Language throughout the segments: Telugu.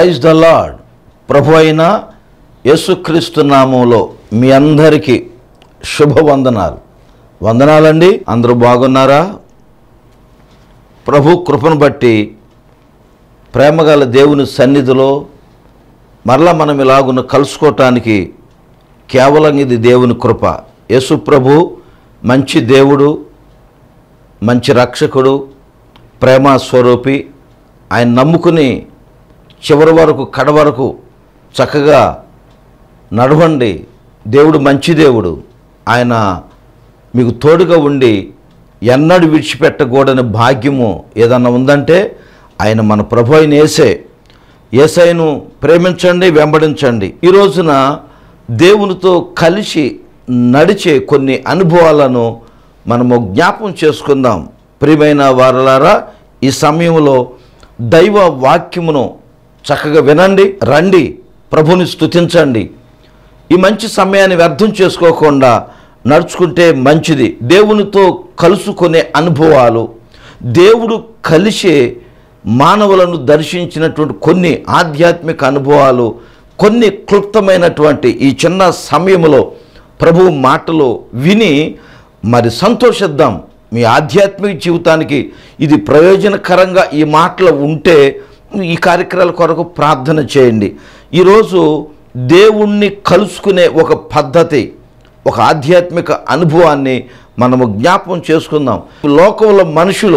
ప్రైజ్ ద లార్డ్ ప్రభు అయిన యేసుక్రీస్తు నామంలో మీ అందరికీ శుభవందనాలు వందనాలండి అందరూ బాగున్నారా ప్రభు కృపను బట్టి ప్రేమగల దేవుని సన్నిధిలో మరలా మనం ఇలాగున్న కలుసుకోవటానికి కేవలం ఇది దేవుని కృప యేసు ప్రభు మంచి దేవుడు మంచి రక్షకుడు ప్రేమ స్వరూపి ఆయన నమ్ముకుని చివరి వరకు కడ వరకు చక్కగా నడవండి దేవుడు మంచి దేవుడు ఆయన మీకు తోడుగా ఉండి ఎన్నడూ విడిచిపెట్టకూడని భాగ్యము ఏదన్నా ఉందంటే ఆయన మన ప్రభు అయిన ఏసే ఏసైను ప్రేమించండి వెంబడించండి ఈ రోజున దేవునితో కలిసి నడిచే కొన్ని అనుభవాలను మనము జ్ఞాపం చేసుకుందాం ప్రియమైన వారలారా ఈ సమయంలో దైవ వాక్యమును చక్కగా వినండి రండి ప్రభుని స్తుతించండి ఈ మంచి సమయాన్ని వ్యర్థం చేసుకోకుండా నడుచుకుంటే మంచిది దేవునితో కలుసుకునే అనుభవాలు దేవుడు కలిసే మానవులను దర్శించినటువంటి కొన్ని ఆధ్యాత్మిక అనుభవాలు కొన్ని క్లుప్తమైనటువంటి ఈ చిన్న సమయంలో ప్రభు మాటలు విని మరి సంతోషిద్దాం మీ ఆధ్యాత్మిక జీవితానికి ఇది ప్రయోజనకరంగా ఈ మాటలు ఉంటే ఈ కార్యక్రమాల కొరకు ప్రార్థన చేయండి ఈరోజు దేవుణ్ణి కలుసుకునే ఒక పద్ధతి ఒక ఆధ్యాత్మిక అనుభవాన్ని మనము జ్ఞాపం చేసుకుందాం లోకంలో మనుషులు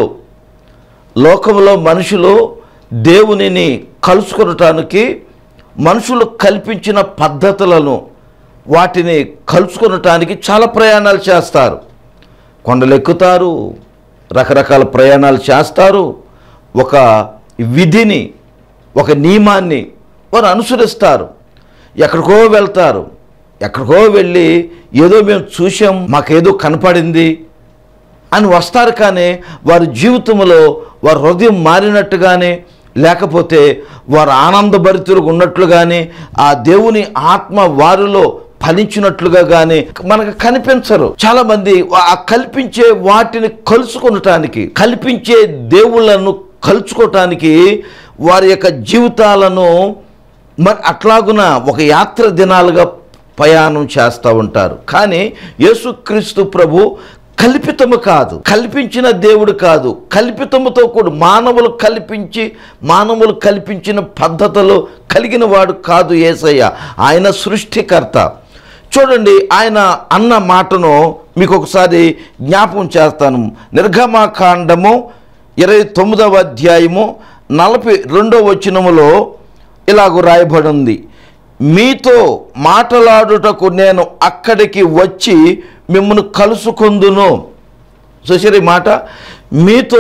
లోకంలో మనుషులు దేవునిని కలుసుకొనటానికి మనుషులు కల్పించిన పద్ధతులను వాటిని కలుసుకొనటానికి చాలా ప్రయాణాలు చేస్తారు కొండలు ఎక్కుతారు రకరకాల ప్రయాణాలు చేస్తారు ఒక విధిని ఒక నియమాన్ని వారు అనుసరిస్తారు ఎక్కడికో వెళ్తారు ఎక్కడికో వెళ్ళి ఏదో మేము చూసాం మాకేదో కనపడింది అని వస్తారు కానీ వారి జీవితంలో వారి హృదయం మారినట్టుగానే లేకపోతే వారు ఆనందభరితులుగా ఉన్నట్లుగానే ఆ దేవుని ఆత్మ వారిలో ఫలించినట్లుగా కానీ మనకు కనిపించరు చాలా మంది ఆ కల్పించే వాటిని కలుసుకొనటానికి కల్పించే దేవుళ్ళను కలుసుకోవటానికి వారి యొక్క జీవితాలను మరి అట్లాగున ఒక యాత్ర దినాలుగా ప్రయాణం చేస్తూ ఉంటారు కానీ యేసుక్రీస్తు ప్రభు కల్పితము కాదు కల్పించిన దేవుడు కాదు కల్పితముతో కూడా మానవులు కల్పించి మానవులు కల్పించిన పద్ధతులు కలిగిన వాడు కాదు ఏసయ్య ఆయన సృష్టికర్త చూడండి ఆయన అన్న మాటను మీకు ఒకసారి జ్ఞాపకం చేస్తాను నిర్గమాకాండము ఇరవై తొమ్మిదవ అధ్యాయము నలభై రెండవ వచనములో ఇలాగ రాయబడి ఉంది మీతో మాట్లాడుటకు నేను అక్కడికి వచ్చి మిమ్మల్ని కలుసుకుందును చూసారు ఈ మాట మీతో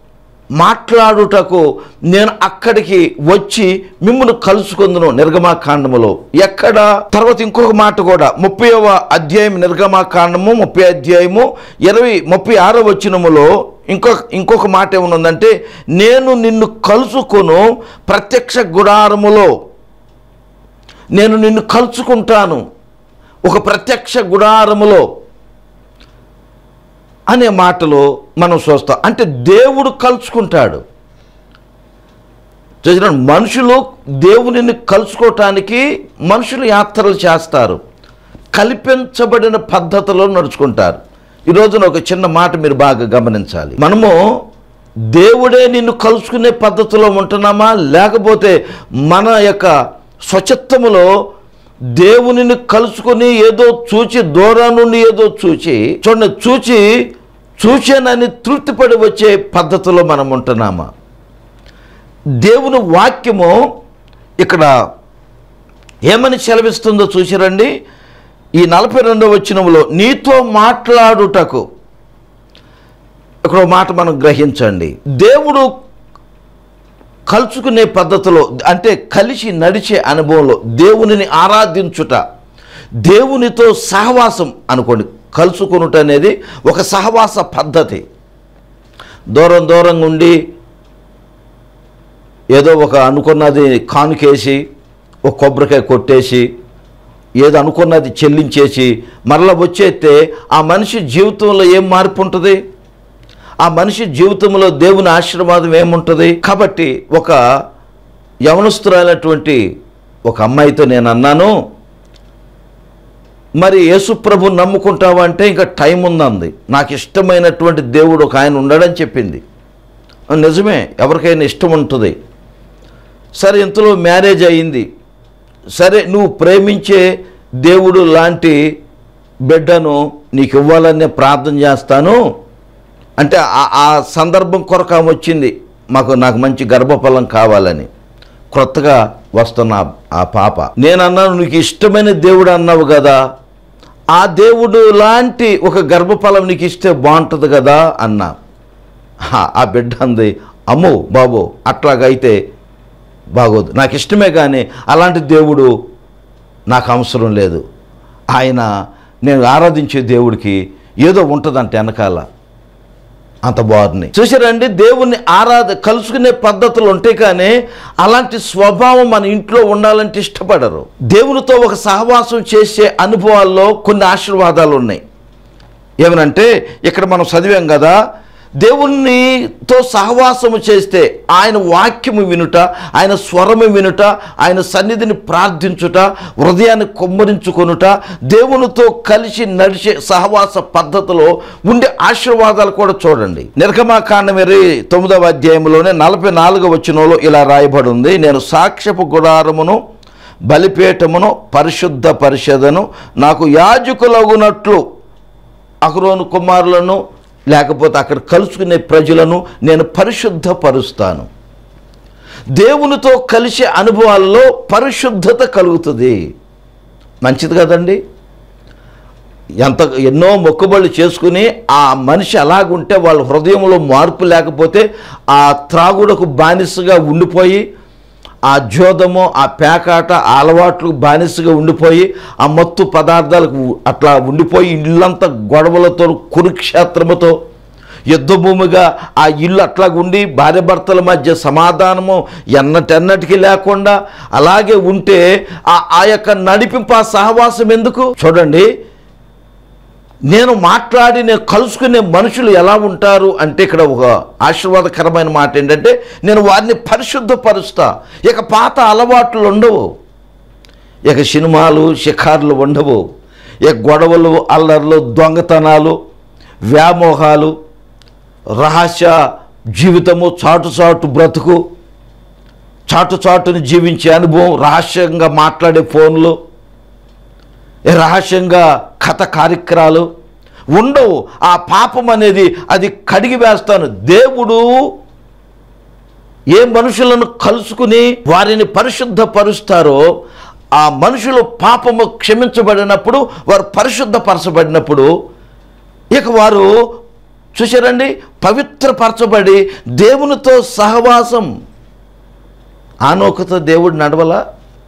మాట్లాడుటకు నేను అక్కడికి వచ్చి మిమ్మల్ని కలుసుకుందును నిర్గమాకాండములో ఎక్కడ తర్వాత ఇంకొక మాట కూడా ముప్పైవ అధ్యాయం నిర్గమాకాండము ముప్పై అధ్యాయము ఇరవై ముప్పై ఆరో వచనములో ఇంకొక ఇంకొక మాట ఏమనుందంటే నేను నిన్ను కలుసుకొను ప్రత్యక్ష గుడారములో నేను నిన్ను కలుసుకుంటాను ఒక ప్రత్యక్ష గుడారములో అనే మాటలు మనం చూస్తాం అంటే దేవుడు కలుసుకుంటాడు చూసిన మనుషులు దేవునిని కలుసుకోవటానికి మనుషులు యాత్రలు చేస్తారు కల్పించబడిన పద్ధతిలో నడుచుకుంటారు ఈ రోజున ఒక చిన్న మాట మీరు బాగా గమనించాలి మనము దేవుడే నిన్ను కలుసుకునే పద్ధతిలో ఉంటున్నామా లేకపోతే మన యొక్క స్వచిత్తములో దేవునిని కలుసుకొని ఏదో చూచి దూరం నుండి ఏదో చూచి చూడండి చూచి చూచానని తృప్తిపడి వచ్చే పద్ధతిలో మనం ఉంటున్నామా దేవుని వాక్యము ఇక్కడ ఏమని సెలవిస్తుందో చూసిరండి ఈ నలభై రెండవ వచనంలో నీతో మాట్లాడుటకు ఇక్కడ ఒక మాట మనం గ్రహించండి దేవుడు కలుసుకునే పద్ధతిలో అంటే కలిసి నడిచే అనుభవంలో దేవునిని ఆరాధించుట దేవునితో సహవాసం అనుకోండి కలుసుకునుట అనేది ఒక సహవాస పద్ధతి దూరం దూరంగా ఉండి ఏదో ఒక అనుకున్నది కానుకేసి ఒక కొబ్బరికాయ కొట్టేసి ఏదో అనుకున్నది చెల్లించేసి మరలా వచ్చేస్తే ఆ మనిషి జీవితంలో ఏం మార్పు ఉంటుంది ఆ మనిషి జీవితంలో దేవుని ఆశీర్వాదం ఏముంటుంది కాబట్టి ఒక యవనస్తురాలైనటువంటి ఒక అమ్మాయితో నేను అన్నాను మరి యేసుప్రభు నమ్ముకుంటావా అంటే ఇంకా టైం ఉందంది నాకు ఇష్టమైనటువంటి దేవుడు ఒక ఆయన ఉండడని చెప్పింది నిజమే ఎవరికైనా ఇష్టం ఉంటుంది సరే ఇంతలో మ్యారేజ్ అయింది సరే నువ్వు ప్రేమించే దేవుడు లాంటి బిడ్డను నీకు ఇవ్వాలని ప్రార్థన చేస్తాను అంటే ఆ- ఆ సందర్భం కొరకు ఆమె వచ్చింది మాకు నాకు మంచి గర్భఫలం కావాలని క్రొత్తగా వస్తున్న ఆ- ఆ పాప నేను అన్నాను నీకు ఇష్టమైన దేవుడు అన్నావు కదా ఆ దేవుడు లాంటి ఒక గర్భఫలం నీకు ఇస్తే బాగుంటుంది కదా అన్నా ఆ- ఆ బిడ్డ అంది అమ్మో బాబు అట్లాగైతే బాగోదు నాకు ఇష్టమే కానీ అలాంటి దేవుడు నాకు అవసరం లేదు ఆయన నేను ఆరాధించే దేవుడికి ఏదో ఉంటుందంట వెనకాల అంత బాగున్నాయి చూసారండి దేవుణ్ణి ఆరాధ కలుసుకునే పద్ధతులు ఉంటాయి కానీ అలాంటి స్వభావం మన ఇంట్లో ఉండాలంటే ఇష్టపడరు దేవునితో ఒక సహవాసం చేసే అనుభవాల్లో కొన్ని ఆశీర్వాదాలు ఉన్నాయి ఏమనంటే ఇక్కడ మనం చదివాం కదా దేవునితో సహవాసము చేస్తే ఆయన వాక్యము వినుట ఆయన స్వరము వినుట ఆయన సన్నిధిని ప్రార్థించుట హృదయాన్ని కొమ్మరించుకొనుట దేవునితో కలిసి నడిచే సహవాస పద్ధతిలో ఉండే ఆశీర్వాదాలు కూడా చూడండి నిర్గమాకాండం ఇరవై తొమ్మిదవ అధ్యాయంలోనే నలభై నాలుగవ వచనంలో ఇలా రాయబడి ఉంది నేను సాక్ష్యపు గుడారమును బలిపీఠమును పరిశుద్ధ పరిషదను నాకు యాజకులగునట్లు అహరోను కుమారులను లేకపోతే అక్కడ కలుసుకునే ప్రజలను నేను పరిశుద్ధపరుస్తాను దేవునితో కలిసే అనుభవాల్లో పరిశుద్ధత కలుగుతుంది మంచిది కదండి ఎంత ఎన్నో మొక్కుబళ్ళు చేసుకుని ఆ మనిషి అలాగుంటే వాళ్ళ హృదయంలో మార్పు లేకపోతే ఆ త్రాగుడకు బానిసగా ఉండిపోయి ఆ జోదము ఆ పేకాట ఆ అలవాట్లకు బానిసగా ఉండిపోయి ఆ మత్తు పదార్థాలకు అట్లా ఉండిపోయి ఇల్లంతా గొడవలతో కురుక్షేత్రముతో యుద్ధభూమిగా ఆ ఇల్లు అట్లా ఉండి భార్యాభర్తల మధ్య సమాధానము ఎన్నటెన్నటికి లేకుండా అలాగే ఉంటే ఆ ఆ యొక్క నడిపింపు ఆ సహవాసం ఎందుకు చూడండి నేను మాట్లాడి నేను కలుసుకునే మనుషులు ఎలా ఉంటారు అంటే ఇక్కడ ఒక ఆశీర్వాదకరమైన మాట ఏంటంటే నేను వారిని పరిశుద్ధపరుస్తా ఇక పాత అలవాట్లు ఉండవు ఇక సినిమాలు షికార్లు ఉండవు ఇక గొడవలు అల్లర్లు దొంగతనాలు వ్యామోహాలు రహస్య జీవితము చాటు చాటు బ్రతుకు చాటు చాటుని జీవించే అనుభవం రహస్యంగా మాట్లాడే ఫోన్లు ఏ రహస్యంగా కథ కార్యక్రమాలు ఉండవు ఆ పాపం అనేది అది కడిగి వేస్తాను దేవుడు ఏ మనుషులను కలుసుకుని వారిని పరిశుద్ధపరుస్తారో ఆ మనుషులు పాపము క్షమించబడినప్పుడు వారు పరిశుద్ధపరచబడినప్పుడు ఇక వారు చూశారండి పవిత్రపరచబడి దేవునితో సహవాసం ఆనోకతో దేవుడు నడవలా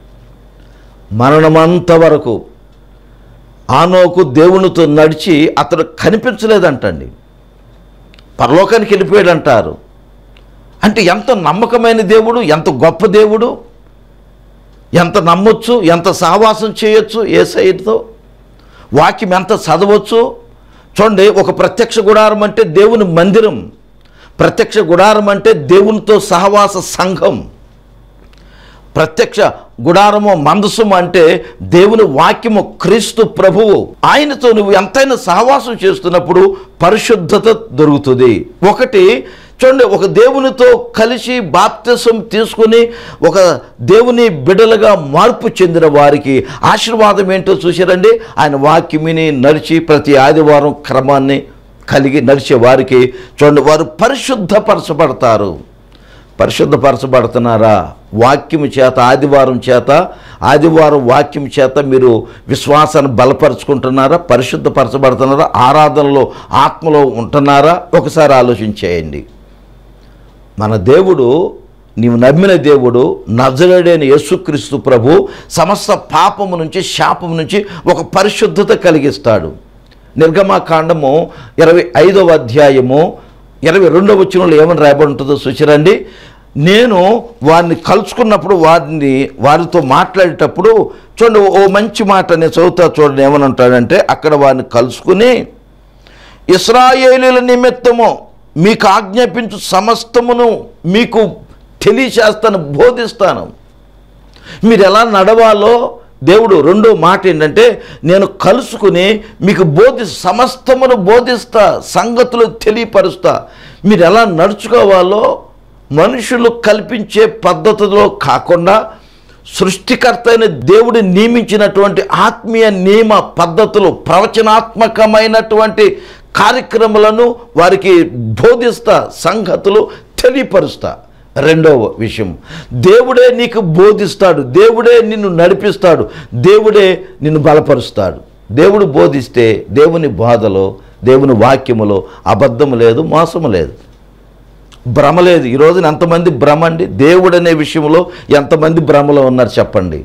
మరణమంత వరకు ఆనోకు దేవునితో నడిచి అతడు కనిపించలేదంటండి పరలోకానికి వెళ్ళిపోయాడు అంటారు అంటే ఎంత నమ్మకమైన దేవుడు ఎంత గొప్ప దేవుడు ఎంత నమ్మొచ్చు ఎంత సహవాసం చేయొచ్చు ఏ సైడ్తో వాక్యం ఎంత చదవచ్చు చూడండి ఒక ప్రత్యక్ష గుడారం అంటే దేవుని మందిరం ప్రత్యక్ష గుడారం అంటే దేవునితో సహవాస సంఘం ప్రత్యక్ష గుడారము మందసము అంటే దేవుని వాక్యము క్రీస్తు ప్రభువు ఆయనతో నువ్వు ఎంతైనా సహవాసం చేస్తున్నప్పుడు పరిశుద్ధత దొరుకుతుంది ఒకటి చూడండి ఒక దేవునితో కలిసి బాప్తిసం తీసుకుని ఒక దేవుని బిడలుగా మార్పు చెందిన వారికి ఆశీర్వాదం ఏంటో చూసారండి ఆయన వాక్యమిని నడిచి ప్రతి ఆదివారం క్రమాన్ని కలిగి నడిచే వారికి చూడండి వారు పరిశుద్ధపరచబడతారు పరిశుద్ధపరచబడుతున్నారా వాక్యము చేత ఆదివారం చేత ఆదివారం వాక్యం చేత మీరు విశ్వాసాన్ని బలపరుచుకుంటున్నారా పరిశుద్ధపరచబడుతున్నారా ఆరాధనలో ఆత్మలో ఉంటున్నారా ఒకసారి ఆలోచించేయండి మన దేవుడు నీవు నమ్మిన దేవుడు నజరడైన యేసుక్రీస్తు ప్రభు సమస్త పాపము నుంచి శాపము నుంచి ఒక పరిశుద్ధత కలిగిస్తాడు నిర్గమాకాండము ఇరవై ఐదవ అధ్యాయము ఇరవై రెండవ వచనంలో ఏమని రాయబడి ఉంటుందో చూసిరండి నేను వారిని కలుసుకున్నప్పుడు వారిని వారితో మాట్లాడేటప్పుడు చూడండి ఓ మంచి మాట నేను చదువుతా చూడండి ఏమని ఉంటాడంటే అక్కడ వారిని కలుసుకుని ఇస్రాయేలీల నిమిత్తము మీకు ఆజ్ఞాపించు సమస్తమును మీకు తెలియచేస్తాను బోధిస్తాను మీరు ఎలా నడవాలో దేవుడు రెండో మాట ఏంటంటే నేను కలుసుకుని మీకు బోధి సమస్తమును బోధిస్తా సంగతులు తెలియపరుస్తా మీరు ఎలా నడుచుకోవాలో మనుషులు కల్పించే పద్ధతిలో కాకుండా సృష్టికర్త అయిన దేవుడు నియమించినటువంటి ఆత్మీయ నియమ పద్ధతులు ప్రవచనాత్మకమైనటువంటి కార్యక్రమాలను వారికి బోధిస్తా సంగతులు తెలియపరుస్తా రెండవ విషయం దేవుడే నీకు బోధిస్తాడు దేవుడే నిన్ను నడిపిస్తాడు దేవుడే నిన్ను బలపరుస్తాడు దేవుడు బోధిస్తే దేవుని బోధలో దేవుని వాక్యములో అబద్ధము లేదు మోసము లేదు భ్రమ లేదు ఈ రోజున ఎంతమంది భ్రమ అండి దేవుడు అనే విషయంలో ఎంతమంది భ్రమలో ఉన్నారు చెప్పండి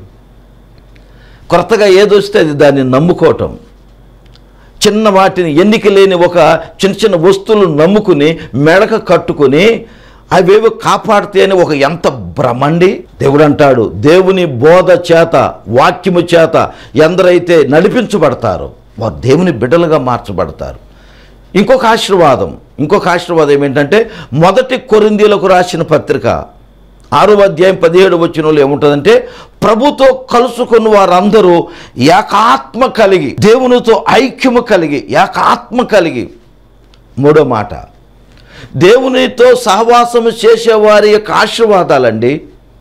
కొత్తగా ఏదొస్తే అది దాన్ని నమ్ముకోవటం చిన్న వాటిని ఎన్నిక లేని ఒక చిన్న చిన్న వస్తువులు నమ్ముకుని మెడక కట్టుకుని అవేవో కాపాడితే అని ఒక ఎంత భ్రమండి దేవుడు అంటాడు దేవుని బోధ చేత వాక్యము చేత ఎందరైతే నడిపించబడతారో వారు దేవుని బిడ్డలుగా మార్చబడతారు ఇంకొక ఆశీర్వాదం ఇంకొక ఆశీర్వాదం ఏంటంటే మొదటి కొరిందీలకు రాసిన పత్రిక ఆరో అధ్యాయం పదిహేడు వచ్చిన ఏముంటుందంటే ప్రభుతో కలుసుకున్న వారందరూ ఏకాత్మ కలిగి దేవునితో ఐక్యము కలిగి ఏకాత్మ కలిగి మూడో మాట దేవునితో సహవాసము చేసేవారి యొక్క ఆశీర్వాదాలండి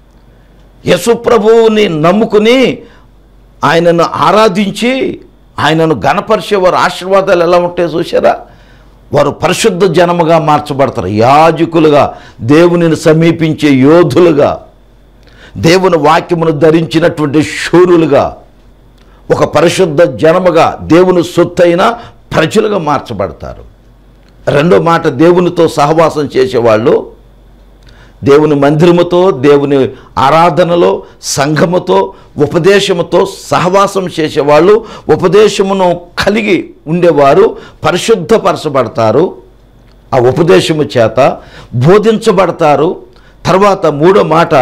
యశుప్రభువుని నమ్ముకుని ఆయనను ఆరాధించి ఆయనను గణపరిచేవారు ఆశీర్వాదాలు ఎలా ఉంటాయో చూసారా వారు పరిశుద్ధ జనముగా మార్చబడతారు యాజకులుగా దేవునిని సమీపించే యోధులుగా దేవుని వాక్యమును ధరించినటువంటి శూరులుగా ఒక పరిశుద్ధ జనముగా దేవుని సొత్తైన ప్రజలుగా మార్చబడతారు రెండో మాట దేవునితో సహవాసం చేసేవాళ్ళు దేవుని మందిరముతో దేవుని ఆరాధనలో సంఘముతో ఉపదేశముతో సహవాసం చేసేవాళ్ళు ఉపదేశమును కలిగి ఉండేవారు పరిశుద్ధపరచబడతారు ఆ ఉపదేశము చేత బోధించబడతారు తర్వాత మూడో మాట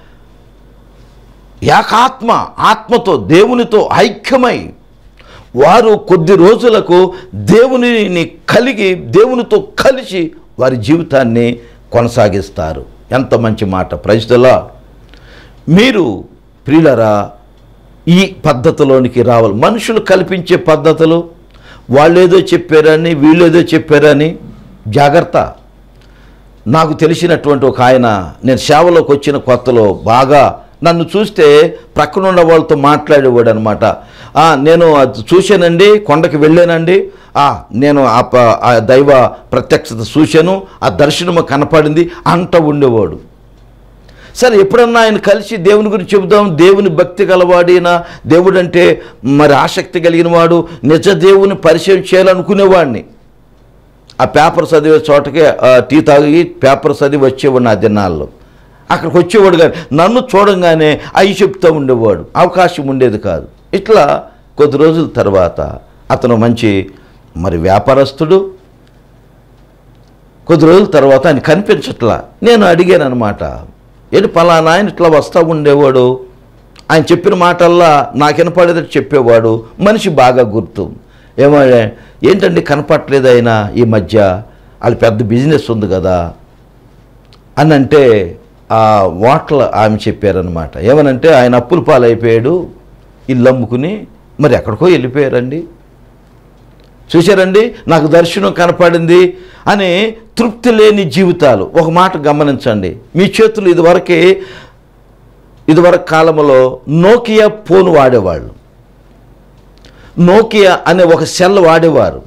ఏకాత్మ ఆత్మతో దేవునితో ఐక్యమై వారు కొద్ది రోజులకు దేవునిని కలిగి దేవునితో కలిసి వారి జీవితాన్ని కొనసాగిస్తారు ఎంత మంచి మాట ప్రజలా మీరు ప్రియులరా ఈ పద్ధతిలోనికి రావాలి మనుషులు కల్పించే పద్ధతులు వాళ్ళేదో చెప్పారని వీళ్ళేదో చెప్పారని జాగ్రత్త నాకు తెలిసినటువంటి ఒక ఆయన నేను సేవలోకి వచ్చిన కొత్తలో బాగా నన్ను చూస్తే ప్రక్కనున్న వాళ్ళతో మాట్లాడేవాడు అనమాట నేను అది చూశానండి కొండకి వెళ్ళానండి ఆ, నేను ఆ ప- ఆ దైవ ప్రత్యక్షత చూశాను ఆ దర్శనము కనపడింది అంట ఉండేవాడు సరే ఎప్పుడన్నా ఆయన కలిసి దేవుని గురించి చెబుదాం దేవుని భక్తి గలవాడినా దేవుడు అంటే మరి ఆసక్తి కలిగిన వాడు నిజ దేవుని పరిచయం చేయాలనుకునేవాడిని ఆ పేపర్ చదివే చోటకే ఆ, టీ తాగి పేపర్ చదివి వచ్చేవాడు నా దినాల్లో అక్కడికి వచ్చేవాడు కానీ నన్ను చూడంగానే అవి చెప్తూ ఉండేవాడు అవకాశం ఉండేది కాదు ఇట్లా కొద్ది రోజుల తర్వాత అతను మంచి మరి వ్యాపారస్తుడు కొద్ది రోజుల తర్వాత ఆయన కనిపించట్లా నేను అడిగాను అనమాట ఏంటి పలానా ఆయన ఇట్లా వస్తూ ఉండేవాడు ఆయన చెప్పిన మాటల్లా నాకు వినపడేటట్టు చెప్పేవాడు మనిషి బాగా గుర్తు ఏమో ఏంటండి కనపట్లేదు ఆయన ఈ మధ్య వాళ్ళ పెద్ద బిజినెస్ ఉంది కదా అని అంటే ఆ వాట్ల ఆమె చెప్పారనమాట ఏమనంటే ఆయన అప్పుల పాలైపోయాడు ఇల్లు అమ్ముకుని మరి ఎక్కడికో వెళ్ళిపోయారండి చూశారండి నాకు దర్శనం కనపడింది అని తృప్తి లేని జీవితాలు ఒక మాట గమనించండి మీ చేతులు ఇదివరకే ఇదివరకు కాలంలో నోకియా ఫోన్ వాడేవాళ్ళు నోకియా అనే ఒక సెల్ వాడేవారు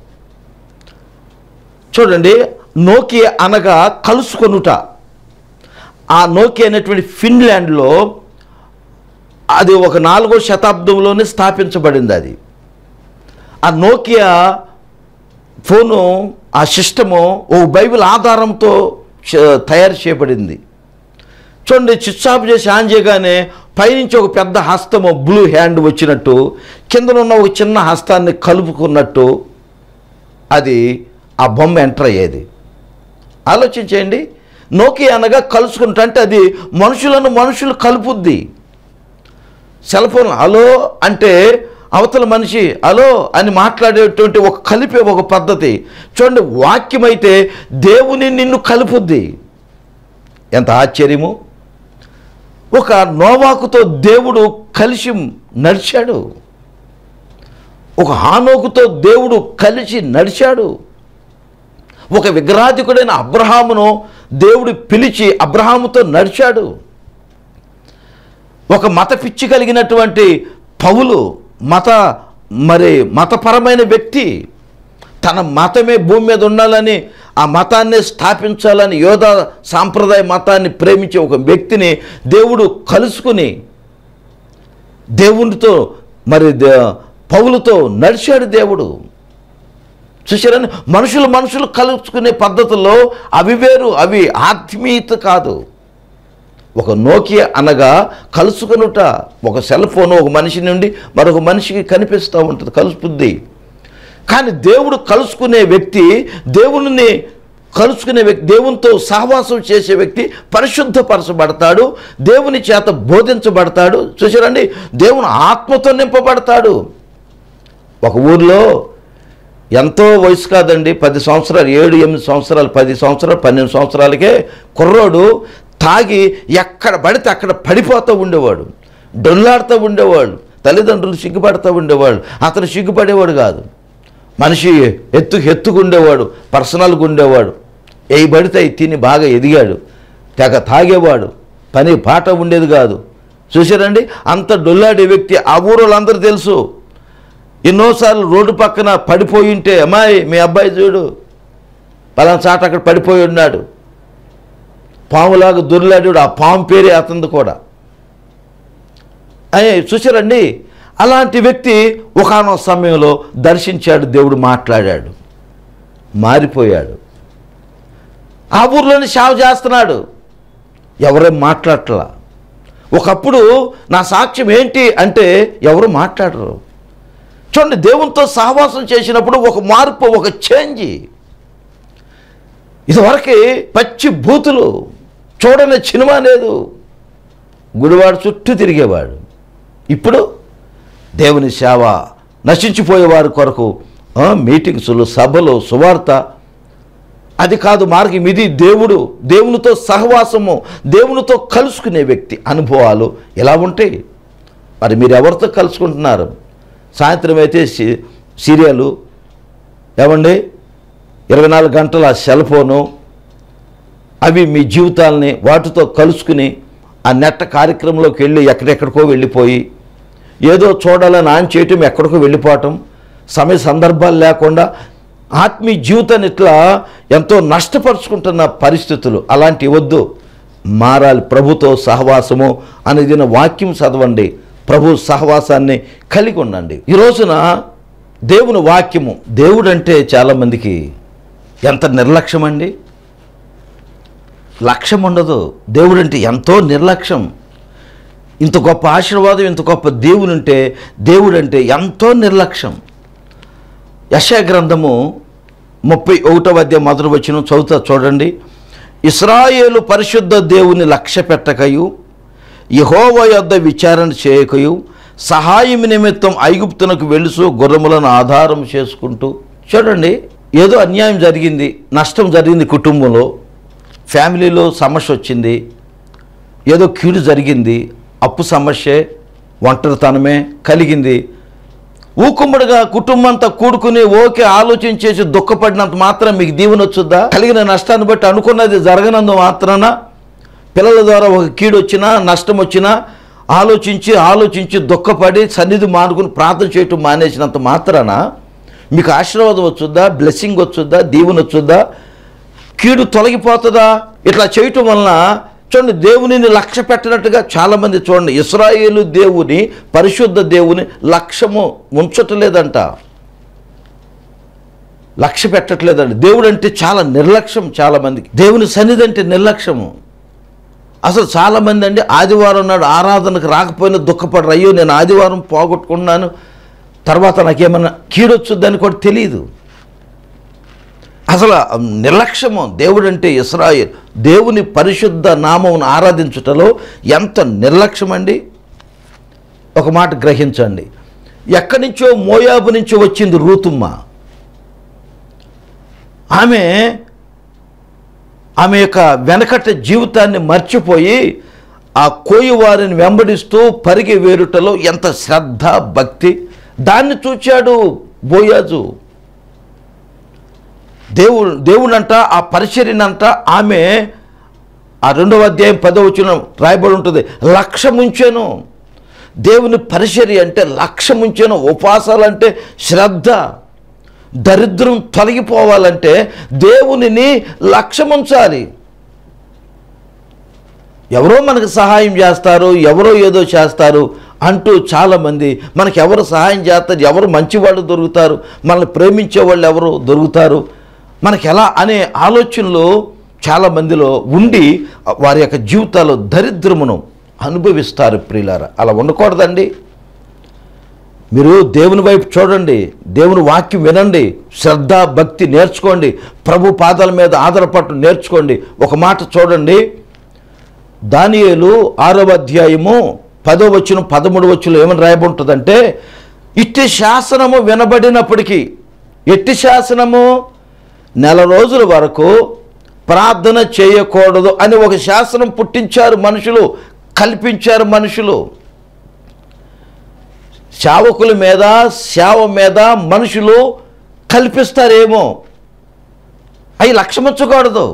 చూడండి నోకియా అనగా కలుసుకొనుట ఆ నోకియా అనేటువంటి ఫిన్లాండ్లో అది ఒక నాలుగో శతాబ్దంలోనే స్థాపించబడింది అది ఆ నోకియా ఫోను ఆ సిస్టము ఓ బైబిల్ ఆధారంతో చ- తయారు చేయబడింది చూడండి స్విచ్ ఆఫ్ చేసి ఆన్ చేయగానే పైనుంచి ఒక పెద్ద హస్తము బ్లూ హ్యాండ్ వచ్చినట్టు కిందనున్న ఒక చిన్న హస్తాన్ని కలుపుకున్నట్టు అది ఆ బొమ్మ ఎంటర్ అయ్యేది ఆలోచించేయండి నోకి అనగా కలుసుకుంటా అంటే అది మనుషులను మనుషులు కలుపుద్ది సెల్ ఫోన్ హలో అంటే అవతల మనిషి హలో అని మాట్లాడేటువంటి ఒక కలిపే ఒక పద్ధతి చూడండి వాక్యం అయితే దేవుని నిన్ను కలుపుద్ది ఎంత ఆశ్చర్యము ఒక నోవాకుతో దేవుడు కలిసి నడిచాడు ఒక హానోకుతో దేవుడు కలిసి నడిచాడు ఒక విగ్రహాధికుడైన అబ్రహామును దేవుడు పిలిచి అబ్రహాముతో నడిచాడు ఒక మత పిచ్చి కలిగినటువంటి పౌలు మత మరి మతపరమైన వ్యక్తి తన మతమే భూమి మీద ఉండాలని ఆ మతాన్ని స్థాపించాలని యోధ సాంప్రదాయ మతాన్ని ప్రేమించే ఒక వ్యక్తిని దేవుడు కలుసుకుని దేవునితో మరి దే- పౌలుతో నడిచాడు దేవుడు చూసారని మనుషులు మనుషులు కలుసుకునే పద్ధతుల్లో అవి వేరు అవి ఆత్మీయత కాదు ఒక నోకియా అనగా కలుసుకునుట ఒక సెల్ ఫోన్ ఒక మనిషి నుండి మరొక మనిషికి కనిపిస్తూ ఉంటుంది కలుసుకుద్ది కానీ దేవుడు కలుసుకునే వ్యక్తి దేవుని కలుసుకునే వ్యక్తి దేవునితో సహవాసం చేసే వ్యక్తి పరిశుద్ధపరచబడతాడు దేవుని చేత బోధించబడతాడు చూసారండి దేవుని ఆత్మతో నింపబడతాడు ఒక ఊర్లో ఎంతో వయసు కాదండి పది సంవత్సరాలు ఏడు ఎనిమిది సంవత్సరాలు పది సంవత్సరాలు పన్నెండు సంవత్సరాలకే కుర్రోడు తాగి ఎక్కడ పడితే అక్కడ పడిపోతూ ఉండేవాడు డొల్లాడుతూ ఉండేవాడు తల్లిదండ్రులు సిగ్గుపడుతూ ఉండేవాడు అతను సిగ్గుపడేవాడు కాదు మనిషి ఎత్తు ఎత్తుకుండేవాడు పర్సనల్గా ఉండేవాడు ఏ పడితే అవి తిని బాగా ఎదిగాడు తెగ తాగేవాడు పని పాట ఉండేది కాదు చూసారండి అంత డొల్లాడే వ్యక్తి ఆ ఊరోళ్ళందరూ తెలుసు ఎన్నోసార్లు రోడ్డు పక్కన పడిపోయి ఉంటే అమ్మాయి మీ అబ్బాయి చూడు పలానా చాట అక్కడ పడిపోయి ఉన్నాడు పాములాగా దొరిలాడాడు ఆ పాము పేరే అతనిది కూడా అయ్యే చూసారండి అలాంటి వ్యక్తి ఒకనొక సమయంలో దర్శించాడు దేవుడు మాట్లాడాడు మారిపోయాడు ఆ ఊర్లోని సేవ చేస్తున్నాడు ఎవరేం మాట్లాడట్లా ఒకప్పుడు నా సాక్ష్యం ఏంటి అంటే ఎవరు మాట్లాడరు చూడండి దేవునితో సహవాసం చేసినప్పుడు ఒక మార్పు ఒక చేంజ్ ఇదివరకు పచ్చి బూతులు చూడని సినిమా లేదు గుడివాడు చుట్టూ తిరిగేవాడు ఇప్పుడు దేవుని సేవ నశించిపోయేవారి కొరకు ఆ, మీటింగ్స్లు సభలు సువార్త అది కాదు మార్గం ఇది దేవుడు దేవునితో సహవాసము దేవునితో కలుసుకునే వ్యక్తి అనుభవాలు ఎలా ఉంటాయి మరి మీరు ఎవరితో కలుసుకుంటున్నారు సాయంత్రం అయితే సి- సీరియలు ఏమండి ఇరవై నాలుగు గంటల సెల్ ఫోను అవి మీ జీవితాలని వాటితో కలుసుకుని ఆ నెట్ట కార్యక్రమంలోకి వెళ్ళి ఎక్కడెక్కడికో వెళ్ళిపోయి ఏదో చూడాలని ఆన్ చేయటం ఎక్కడికో వెళ్ళిపోవటం సమయ సందర్భాలు లేకుండా ఆత్మీయ జీవితాన్ని ఇట్లా ఎంతో నష్టపరుచుకుంటున్న పరిస్థితులు అలాంటి వద్దు మారాలి ప్రభుతో సహవాసము అనేది నా వాక్యం చదవండి ప్రభు సహవాసాన్ని కలిగి ఉండండి ఈ రోజున దేవుని వాక్యము దేవుడు అంటే చాలామందికి ఎంత నిర్లక్ష్యం అండి లక్ష్యం ఉండదు దేవుడు అంటే ఎంతో నిర్లక్ష్యం ఇంత గొప్ప ఆశీర్వాదం ఇంత గొప్ప దేవుడు ఉంటే దేవుడు అంటే ఎంతో నిర్లక్ష్యం యశా గ్రంథము ముప్పై ఒకటవ అధ్యాయం మొదలు వచ్చిన చదువుతా చూడండి ఇస్రాయేలు పరిశుద్ధ దేవుని లక్ష్య పెట్టకయు యహోవ యొద్ద విచారణ చేయకయు సహాయం నిమిత్తం ఐగుప్తునకు వెలుసు గుర్రములను ఆధారం చేసుకుంటూ చూడండి ఏదో అన్యాయం జరిగింది నష్టం జరిగింది కుటుంబంలో ఫ్యామిలీలో సమస్య వచ్చింది ఏదో కీడు జరిగింది అప్పు సమస్య ఒంటరితనమే కలిగింది ఊకుమ్మడిగా కుటుంబం అంతా కూడుకుని ఓకే ఆలోచించేసి దుఃఖపడినంత మాత్రం మీకు దీవెన వచ్చుద్దా కలిగిన నష్టాన్ని బట్టి అనుకున్నది జరగనందు మాత్రాన పిల్లల ద్వారా ఒక కీడు వచ్చినా నష్టం వచ్చినా ఆలోచించి ఆలోచించి దుఃఖపడి సన్నిధి మానుకుని ప్రార్థన చేయటం మానేసినంత మాత్రాన మీకు ఆశీర్వాదం వచ్చుద్దా బ్లెస్సింగ్ వచ్చుద్దా దీవెన వచ్చుద్దా కీడు తొలగిపోతుందా ఇట్లా చేయటం వలన చూడండి దేవునిని లక్ష్య పెట్టినట్టుగా చాలామంది చూడండి ఇస్రాయేలు దేవుని పరిశుద్ధ దేవుని లక్ష్యము ఉంచట్లేదంట లక్ష్య పెట్టట్లేదండి దేవుడు అంటే చాలా నిర్లక్ష్యం చాలామందికి దేవుని సన్నిధి అంటే నిర్లక్ష్యము అసలు చాలామంది అండి ఆదివారం నాడు ఆరాధనకు రాకపోయినా దుఃఖపడరు అయ్యో నేను ఆదివారం పోగొట్టుకున్నాను తర్వాత నాకేమన్నా కీడొచ్చుద్దని కూడా తెలియదు అసలు నిర్లక్ష్యము దేవుడు అంటే ఇస్రాయేల్ దేవుని పరిశుద్ధ నామమును ఆరాధించుటలో ఎంత నిర్లక్ష్యం అండి ఒక మాట గ్రహించండి ఎక్కడి నుంచో మోయాబు నుంచి వచ్చింది రూతుమ్మ ఆమె ఆమె యొక్క వెనకట జీవితాన్ని మర్చిపోయి ఆ కోయి వారిని వెంబడిస్తూ పరిగి వేరుటలో ఎంత శ్రద్ధ భక్తి దాన్ని చూచాడు బోయాజు దేవుడు దేవుడంట ఆ పరిచర్యనంట ఆమె ఆ రెండవ అధ్యాయం పదవ వచ్చిన రాయబడి ఉంటుంది లక్ష్యం ఉంచాను దేవుని పరిచర్య అంటే లక్ష్యం ఉంచాను ఉపవాసాలు అంటే శ్రద్ధ దరిద్రం తొలగిపోవాలంటే దేవునిని లక్ష్యం ఉంచాలి ఎవరో మనకు సహాయం చేస్తారు ఎవరో ఏదో చేస్తారు అంటూ చాలామంది మనకి ఎవరు సహాయం చేస్తారు ఎవరు మంచివాళ్ళు దొరుకుతారు మనల్ని ప్రేమించే వాళ్ళు ఎవరు దొరుకుతారు మనకి ఎలా అనే ఆలోచనలు చాలామందిలో ఉండి వారి యొక్క జీవితాల్లో దరిద్రమును అనుభవిస్తారు ప్రియులారా అలా ఉండకూడదండి మీరు దేవుని వైపు చూడండి దేవుని వాక్యం వినండి శ్రద్ధ భక్తి నేర్చుకోండి ప్రభు పాదాల మీద ఆధారపట్టు నేర్చుకోండి ఒక మాట చూడండి దానియేలు ఆరవ అధ్యాయము పదో వచ్చిన పదమూడు వచ్చిన ఏమని రాయబడుతుందంటే ఇట్టి శాసనము వినబడినప్పటికీ ఎట్టి శాసనము నెల రోజుల వరకు ప్రార్థన చేయకూడదు అని ఒక శాసనం పుట్టించారు మనుషులు కల్పించారు మనుషులు సేవకుల మీద సేవ మీద మనుషులు కల్పిస్తారేమో అవి లక్ష్యముచ్చకూడదు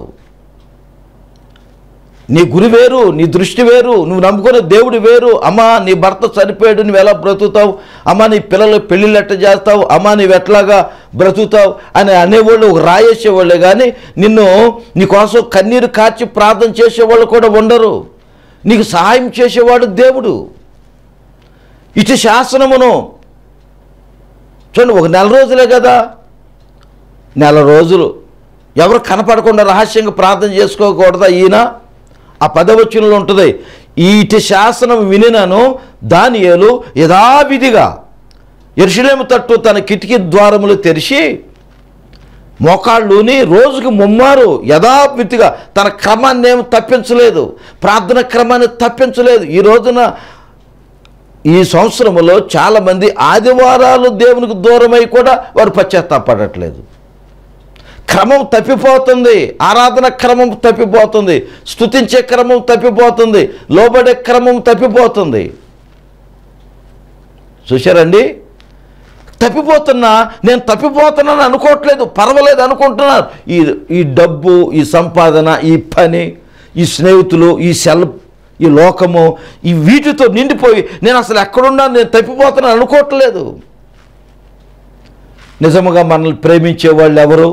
నీ గురి వేరు నీ దృష్టి వేరు నువ్వు నమ్ముకునే దేవుడు వేరు అమ్మా నీ భర్త చనిపోయాడు నువ్వు ఎలా బ్రతుకుతావు అమ్మా నీ పిల్లలు పెళ్ళిళ్ళు ఎట్ట చేస్తావు అమ్మా నువ్వు ఎట్లాగా బ్రతుకుతావు అని అనేవాళ్ళు ఒక రాయేసేవాళ్ళే కానీ నిన్ను నీ కోసం కన్నీరు కార్చి ప్రార్థన చేసేవాళ్ళు కూడా ఉండరు నీకు సహాయం చేసేవాడు దేవుడు ఇటు శాసనమును చూడండి ఒక నెల రోజులే కదా నెల రోజులు ఎవరు కనపడకుండా రహస్యంగా ప్రార్థన చేసుకోకూడదా ఈయన ఆ పదవచనంలో ఉంటుంది ఈటి శాసనం వినినను దానియేలు యథావిధిగా ఎరుషులేము తట్టు తన కిటికీ ద్వారములు తెరిచి మోకాళ్ళుని రోజుకి ముమ్మారు యథావిధిగా తన క్రమాన్ని ఏమి తప్పించలేదు ప్రార్థన క్రమాన్ని తప్పించలేదు ఈ రోజున ఈ సంవత్సరంలో చాలామంది ఆదివారాలు దేవునికి దూరమై కూడా వారు పశ్చాత్తాపడట్లేదు క్రమం తప్పిపోతుంది ఆరాధన క్రమం తప్పిపోతుంది స్తుతించే క్రమం తప్పిపోతుంది లోబడే క్రమం తప్పిపోతుంది చూశారండి తప్పిపోతున్నా నేను తప్పిపోతున్నాను అనుకోవట్లేదు పర్వాలేదు అనుకుంటున్నాను ఈ ఈ డబ్బు ఈ సంపాదన ఈ పని ఈ స్నేహితులు ఈ సెల్ ఈ లోకము ఈ వీటితో నిండిపోయి నేను అసలు ఎక్కడున్నా నేను తప్పిపోతున్నాను అనుకోవట్లేదు నిజముగా మనల్ని ప్రేమించే వాళ్ళు ఎవరు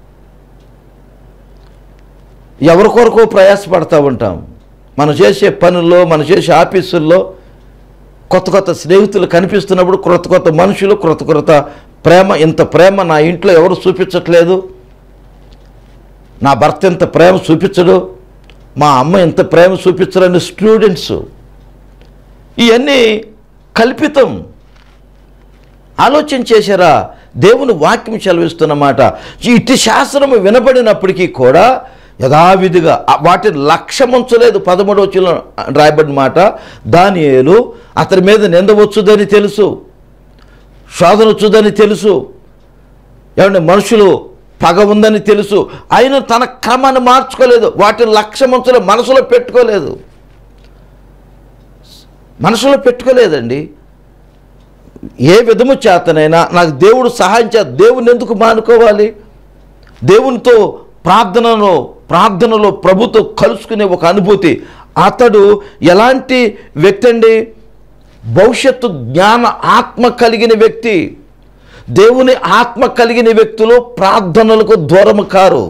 ఎవరి కొరకు ప్రయాసపడతా ఉంటాం మనం చేసే పనుల్లో మనం చేసే ఆఫీసుల్లో కొత్త కొత్త స్నేహితులు కనిపిస్తున్నప్పుడు క్రొత్త కొత్త మనుషులు క్రొత్త క్రొత్త ప్రేమ ఇంత ప్రేమ నా ఇంట్లో ఎవరు చూపించట్లేదు నా భర్త ఇంత ప్రేమ చూపించడు మా అమ్మ ఇంత ప్రేమ చూపించరని స్టూడెంట్స్ ఇవన్నీ కల్పితం ఆలోచన చేశారా దేవుని వాక్యం చదివిస్తున్నమాట ఇట్టి శాస్త్రము వినబడినప్పటికీ కూడా యథావిధిగా ఆ వాటిని లక్ష్యముంచలేదు పదమూడు వచ్చిన రాయబడిన మాట దానియేలు అతని మీద నింద వచ్చుదని తెలుసు శోధన వచ్చుదని తెలుసు ఏమంటే మనుషులు పగ ఉందని తెలుసు ఆయన తన క్రమాన్ని మార్చుకోలేదు వాటిని లక్ష్యముంచలేదు మనసులో పెట్టుకోలేదు మనసులో పెట్టుకోలేదండి ఏ విధము చేతనైనా నాకు దేవుడు సహాయం చే దేవుని ఎందుకు మానుకోవాలి దేవునితో ప్రార్థనలో ప్రార్థనలో ప్రభుతో కలుసుకునే ఒక అనుభూతి అతడు ఎలాంటి వ్యక్తి అండి భవిష్యత్తు జ్ఞాన ఆత్మ కలిగిన వ్యక్తి దేవుని ఆత్మ కలిగిన వ్యక్తులు ప్రార్థనలకు దూరము కారు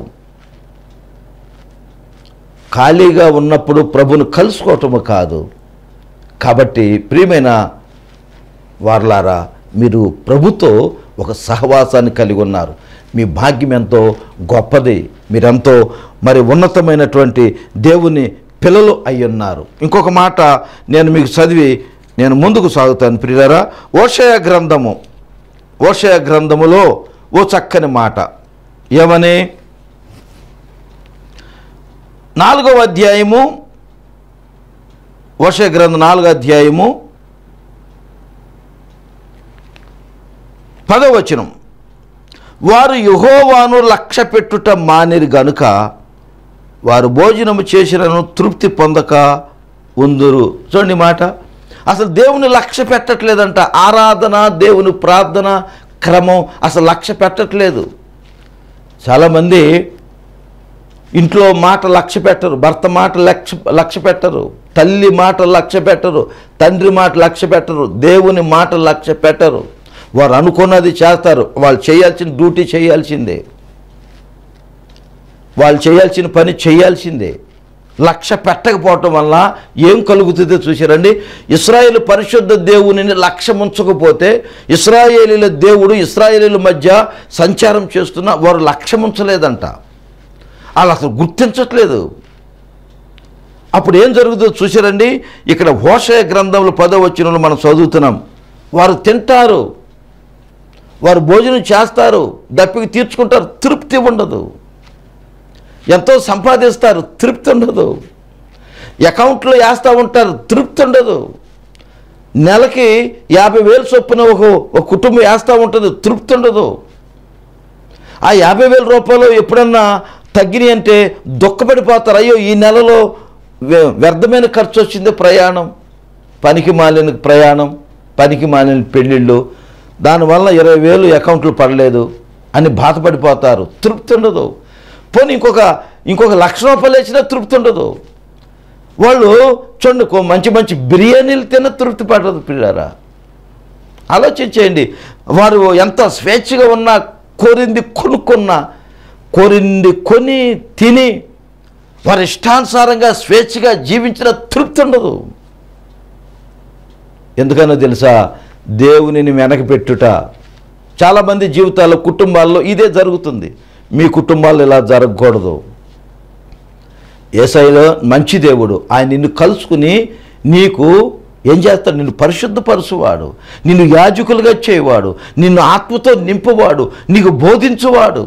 ఖాళీగా ఉన్నప్పుడు ప్రభును కలుసుకోవటము కాదు కాబట్టి ప్రియమైన వార్లారా మీరు ప్రభుతో ఒక సహవాసాన్ని కలిగి ఉన్నారు మీ భాగ్యం ఎంతో గొప్పది మీరెంతో మరి ఉన్నతమైనటువంటి దేవుని పిల్లలు అయి ఉన్నారు ఇంకొక మాట నేను మీకు చదివి నేను ముందుకు సాగుతాను ప్రియులారా ఓషయ గ్రంథము ఓషయ గ్రంథములో ఓ చక్కని మాట ఏమని నాలుగవ అధ్యాయము ఓషయ గ్రంథం నాలుగో అధ్యాయము పదవచనం వారు యహోవాను లక్ష్య పెట్టుట మానిరి గనుక వారు భోజనము చేసినను తృప్తి పొందక ఉందురు చూడండి ఈ మాట అసలు దేవుని లక్ష్య పెట్టట్లేదంట ఆరాధన దేవుని ప్రార్థన క్రమం అసలు లక్ష్య పెట్టట్లేదు చాలామంది ఇంట్లో మాట లక్ష్య పెట్టరు భర్త మాట లక్ష్య లక్ష్య పెట్టరు తల్లి మాట లక్ష్య పెట్టరు తండ్రి మాట లక్ష్య పెట్టరు దేవుని మాట లక్ష్య పెట్టరు వారు అనుకున్నది చేస్తారు వాళ్ళు చేయాల్సిన డ్యూటీ చేయాల్సిందే వాళ్ళు చేయాల్సిన పని చేయాల్సిందే లక్ష్య పెట్టకపోవటం వల్ల ఏం కలుగుతుందో చూసారండి ఇస్రాయేల్ పరిశుద్ధ దేవునిని లక్ష్యం ఉంచకపోతే ఇస్రాయేలీల దేవుడు ఇస్రాయేలీల మధ్య సంచారం చేస్తున్న వారు లక్ష్యం ఉంచలేదంట వాళ్ళు అసలు గుర్తించట్లేదు అప్పుడు ఏం జరుగుతుందో చూసారండి ఇక్కడ హోషయ గ్రంథంలో పదో వచ్చిన మనం చదువుతున్నాం వారు తింటారు వారు భోజనం చేస్తారు దప్పికి తీర్చుకుంటారు తృప్తి ఉండదు ఎంతో సంపాదిస్తారు తృప్తి ఉండదు అకౌంట్లో వేస్తూ ఉంటారు తృప్తి ఉండదు నెలకి యాభై వేలు చొప్పున ఒక ఒక కుటుంబం వేస్తూ ఉంటుంది తృప్తి ఉండదు ఆ యాభై వేల రూపాయలు ఎప్పుడన్నా తగ్గినాయి అంటే దుఃఖపడిపోతారు అయ్యో ఈ నెలలో వ్య- వ్యర్థమైన ఖర్చు వచ్చింది ప్రయాణం పనికి మాలిన ప్రయాణం పనికి మాలిన పెళ్ళిళ్ళు దానివల్ల ఇరవై వేలు అకౌంట్లు పడలేదు అని బాధపడిపోతారు తృప్తి ఉండదు పోనీ ఇంకొక ఇంకొక లక్ష రూపాయలు వేసినా తృప్తి ఉండదు వాళ్ళు చూడండి కో- మంచి మంచి బిర్యానీలు తిన్న తృప్తి పడదు పిల్లారా ఆలోచించేయండి వారు ఎంత స్వేచ్ఛగా ఉన్నా కోరింది కొనుక్కున్నా కోరింది కొని తిని వారి ఇష్టానుసారంగా స్వేచ్ఛగా జీవించిన తృప్తి ఉండదు ఎందుకనో తెలుసా దేవునిని వెనకపెట్టుట చాలామంది జీవితాల్లో కుటుంబాల్లో ఇదే జరుగుతుంది మీ కుటుంబాల్లో ఇలా జరగకూడదు ఏసైలో మంచి దేవుడు ఆయన నిన్ను కలుసుకుని నీకు ఏం చేస్తాడు నిన్ను పరిశుద్ధపరచువాడు నిన్ను యాజకులుగా చేయవాడు నిన్ను ఆత్మతో నింపువాడు నీకు బోధించువాడు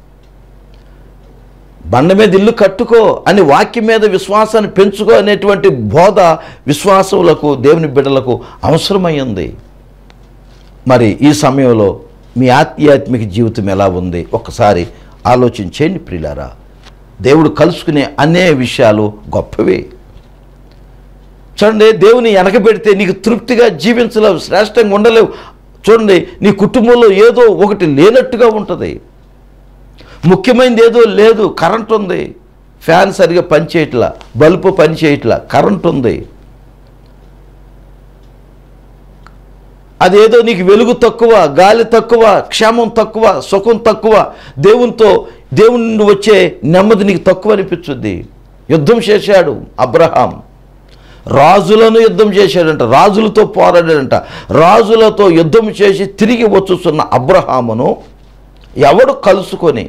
బండ మీద ఇల్లు కట్టుకో అని వాక్యం మీద విశ్వాసాన్ని పెంచుకో అనేటువంటి బోధ విశ్వాసములకు దేవుని బిడ్డలకు అవసరమైంది మరి ఈ సమయంలో మీ ఆధ్యాత్మిక జీవితం ఎలా ఉంది ఒక్కసారి ఆలోచించేయండి ప్రియులారా దేవుడు కలుసుకునే అనే విషయాలు గొప్పవే చూడండి దేవుని వెనకబెడితే నీకు తృప్తిగా జీవించలేవు శ్రేష్టంగా ఉండలేవు చూడండి నీ కుటుంబంలో ఏదో ఒకటి లేనట్టుగా ఉంటుంది ముఖ్యమైనది ఏదో లేదు కరెంట్ ఉంది ఫ్యాన్ సరిగా పనిచేయట్లా బల్బు పనిచేయట్లా కరెంట్ ఉంది అదేదో నీకు వెలుగు తక్కువ గాలి తక్కువ క్షేమం తక్కువ సుఖం తక్కువ దేవునితో దేవుని నుండి వచ్చే నెమ్మది నీకు తక్కువ అనిపించుద్ది యుద్ధం చేశాడు అబ్రహాం రాజులను యుద్ధం చేశాడంట రాజులతో పోరాడాడంట రాజులతో యుద్ధం చేసి తిరిగి వచ్చుతున్న అబ్రహామును ఎవడు కలుసుకొని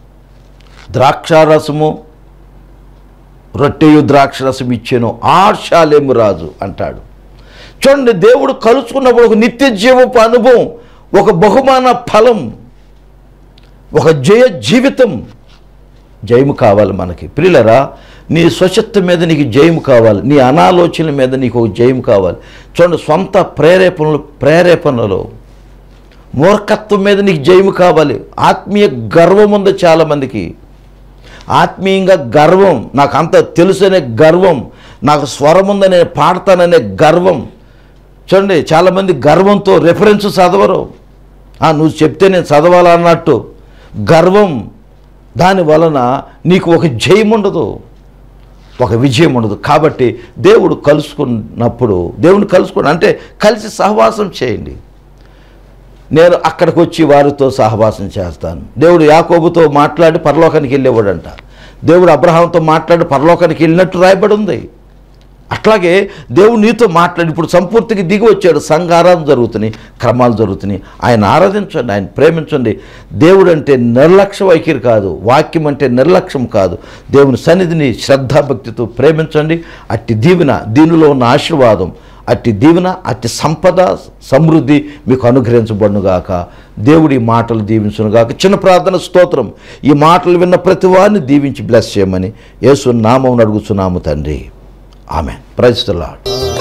ద్రాక్షారసము రొట్టెయు ద్రాక్షరసం ఇచ్చాను ఆర్షాలేము రాజు అంటాడు చూడండి దేవుడు కలుసుకున్నప్పుడు ఒక నిత్య జీవపు అనుభవం ఒక బహుమాన ఫలం ఒక జయ జీవితం జయము కావాలి మనకి ప్రియులరా నీ స్వచ్ఛత మీద నీకు జయము కావాలి నీ అనాలోచనల మీద నీకు ఒక జయం కావాలి చూడండి సొంత ప్రేరేపణలు ప్రేరేపణలు మూర్ఖత్వం మీద నీకు జయము కావాలి ఆత్మీయ గర్వం ఉంది చాలామందికి ఆత్మీయంగా గర్వం నాకు అంత తెలుసనే గర్వం నాకు స్వరం ఉందనే పాడతాననే గర్వం చూడండి చాలామంది గర్వంతో రెఫరెన్స్ చదవరు "ఆ, నువ్వు చెప్తే నేను చదవాలన్నట్టు గర్వం దాని వలన నీకు ఒక జయం ఉండదు ఒక విజయం ఉండదు కాబట్టి దేవుడు కలుసుకున్నప్పుడు దేవుని కలుసుకుని అంటే కలిసి సహవాసం చేయండి నేను అక్కడికి వచ్చి వారితో సహవాసం చేస్తాను దేవుడు యాకోబుతో మాట్లాడి పరలోకానికి వెళ్ళేవాడంట దేవుడు అబ్రహాంతో మాట్లాడి పరలోకానికి వెళ్ళినట్టు రాయబడి ఉంది అట్లాగే దేవుడు నీతో మాట్లాడి ఇప్పుడు సంపూర్తికి దిగి వచ్చాడు సంఘ ఆరాధన జరుగుతున్నాయి క్రమాలు జరుగుతున్నాయి ఆయన ఆరాధించండి ఆయన ప్రేమించండి దేవుడు అంటే నిర్లక్ష్య వైఖరి కాదు వాక్యం అంటే నిర్లక్ష్యం కాదు దేవుని సన్నిధిని శ్రద్ధాభక్తితో ప్రేమించండి అట్టి దీవెన దీనిలో ఉన్న ఆశీర్వాదం అట్టి దీవెన అట్టి సంపద సమృద్ధి మీకు అనుగ్రహించబడునుగాక దేవుడి మాటలు దీవించునుగాక చిన్న ప్రార్థన స్తోత్రం ఈ మాటలు విన్న ప్రతి వారిని దీవించి బ్లెస్ చేయమని యేసు నామం అడుగుతున్నాము తండ్రి ఆమె ప్రైజ్ ద లార్డ్